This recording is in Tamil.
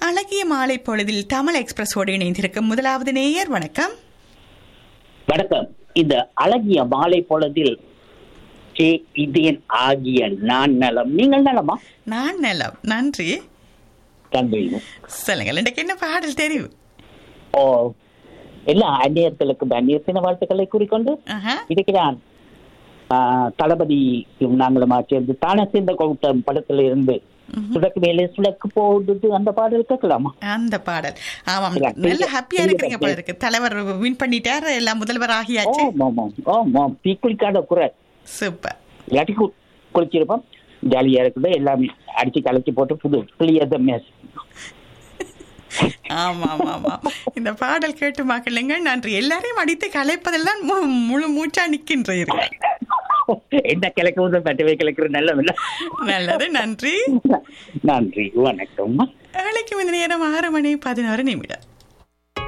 அழகிய மாலை பொழுதில் தமிழ் எக்ஸ்பிரஸோடு இணைந்திருக்கும் முதலாவது நேயர் வணக்கம் வணக்கம் இந்த அழகிய மாலை பொழுதில் சே இதேன் ஆகிய நான் நலம் நீங்கள் நலமா நான் நலம் நன்றி நன்றி சொல்லுங்கள் இன்றைக்கு என்ன பாடல் தெரிவு ஓ எல்லா அந்நியர்களுக்கும் அந்நியத்தின வாழ்த்துக்களை கூறிக்கொண்டு ஆஹா. இருக்கிறான் தளபதியும் நாங்களுமா சேர்ந்து தானே சேர்ந்த கூட்டம் படத்துல இருந்து சுடக்கு மேலே சுடக்கு போடுது அந்த பாடல் கேட்கலாமா அந்த பாடல் ஆமாம் இல்ல, நல்ல பெரிய- ஹாப்பியா பெரிய இருக்கிறீங்க போல பட்ஜெட். இருக்கு தலைவர் வின் பண்ணிட்டார் எல்லாம் முதல்வர் ஆகியாச்சு ஓம் ஓம் ஓம் ஓம் ஓம் தீக்குளிக்காத குறை சூப்பர் இல்லாட்டி கு- குளிச்சிருப்போம் ஜாலியா இருக்குது எல்லாமே அடிச்சு கலைச்சு போட்டு புது கிளியர் த மேஸ் ஆமா ஆமா ஆமா இந்த பாடல் கேட்டு மக்களுங்க நன்றி எல்லாரையும் அடித்து கலைப்பதெல்லாம் மு- முழு மூச்சா நிக்கின்றீர்கள் என்ன கிழக்கு பட்டவை கிழக்குற நல்ல நல்லது நன்றி நன்றி வணக்கம் வேலைக்கு இந்த நேரம் ஆறு மணி பதினோரு நிமிடம்